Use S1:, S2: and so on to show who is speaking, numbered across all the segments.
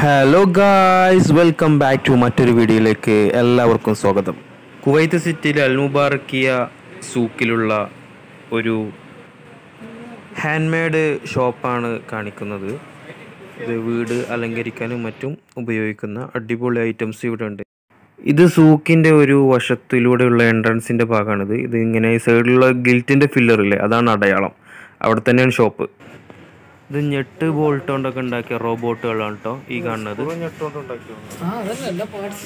S1: hello guys welcome back to മറ്റൊരു വീഡിയോയിലേക്ക് എല്ലാവർക്കും സ്വാഗതം കുവൈത്ത് സിറ്റിയിലെ അൽ മുബാറക്കിയ സൂക്കിലുള്ള ഒരു ഹാൻഡ്മെയ്ഡ് ഷോപ്പാണ് കാണിക്കുന്നത് ഇത് വീട് അലങ്കരിക്കാനും മറ്റും ഉപയോഗിക്കുന്ന അടിപൊളി ഐറ്റംസ് ഇവിടെ ഉണ്ട് ഇത് സൂക്കിൻ്റെ ഒരു വശത്തിലൂടെയുള്ള എൻട്രൻസിൻ്റെ ഭാഗമാണിത് ഇത് ഇങ്ങനെ സൈഡിലുള്ള ഗിൽറ്റിൻ്റെ ഫില്ലറില്ലേ അതാണ് അടയാളം അവിടെ തന്നെയാണ് ഷോപ്പ് ഇത് ഞെട്ട് ബോൾട്ട് കൊണ്ടൊക്കെ ഉണ്ടാക്കിയ റോബോട്ടുകളാണ് കേട്ടോ ഈ കാണുന്നത്
S2: ആ അതല്ല എല്ലാ പാർട്സ്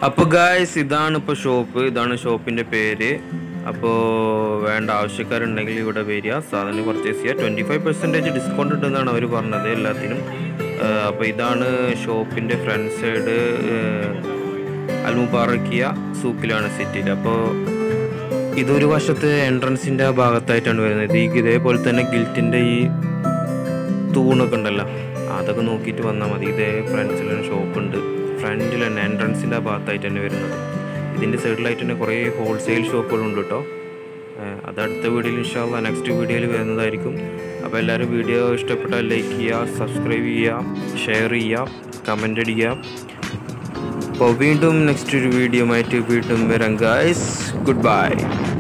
S1: അപ്പോൾ ഗായ്സ് ഇതാണ് ഇപ്പോൾ ഷോപ്പ് ഇതാണ് ഷോപ്പിൻ്റെ പേര് അപ്പോൾ വേണ്ട ആവശ്യക്കാരുണ്ടെങ്കിൽ ഇവിടെ വരിക സാധനം പർച്ചേസ് ചെയ്യുക ട്വൻറ്റി ഫൈവ് പെർസെൻറ്റേജ് ഡിസ്കൗണ്ട് ഉണ്ടെന്നാണ് അവർ പറഞ്ഞത് എല്ലാത്തിനും അപ്പോൾ ഇതാണ് ഷോപ്പിൻ്റെ ഫ്രണ്ട് സൈഡ് അൽമുബാറക്കിയ സൂക്കിലാണ് സിറ്റിയിൽ അപ്പോൾ ഇതൊരു വശത്ത് എൻട്രൻസിൻ്റെ ആ ഭാഗത്തായിട്ടാണ് വരുന്നത് ഈ ഇതേപോലെ തന്നെ ഗിൽറ്റിൻ്റെ ഈ തൂണൊക്കെ ഉണ്ടല്ലോ അതൊക്കെ നോക്കിയിട്ട് വന്നാൽ മതി ഇതേ ഫ്രണ്ട്സിൽ തന്നെ ഷോപ്പുണ്ട് ഫ്രണ്ടിൽ തന്നെ എൻട്രൻസിൻ്റെ ആ ഭാഗത്തായിട്ട് തന്നെ വരുന്നത് ഇതിൻ്റെ സൈഡിലായിട്ട് തന്നെ കുറേ ഹോൾസെയിൽ ഷോപ്പുകളുണ്ട് കേട്ടോ ഏഹ് അത് അടുത്ത വീഡിയോയിൽ ഇൻഷാല്ല നെക്സ്റ്റ് വീഡിയോയിൽ വരുന്നതായിരിക്കും അപ്പോൾ എല്ലാവരും വീഡിയോ ഇഷ്ടപ്പെട്ടാൽ ലൈക്ക് ചെയ്യുക സബ്സ്ക്രൈബ് ചെയ്യുക ഷെയർ ചെയ്യുക കമൻ്റ് അടിക്കുക അപ്പോൾ വീണ്ടും നെക്സ്റ്റ് ഒരു വീഡിയോ ആയിട്ട് വീണ്ടും വരാം ഗായ്സ് ഗുഡ് ബൈ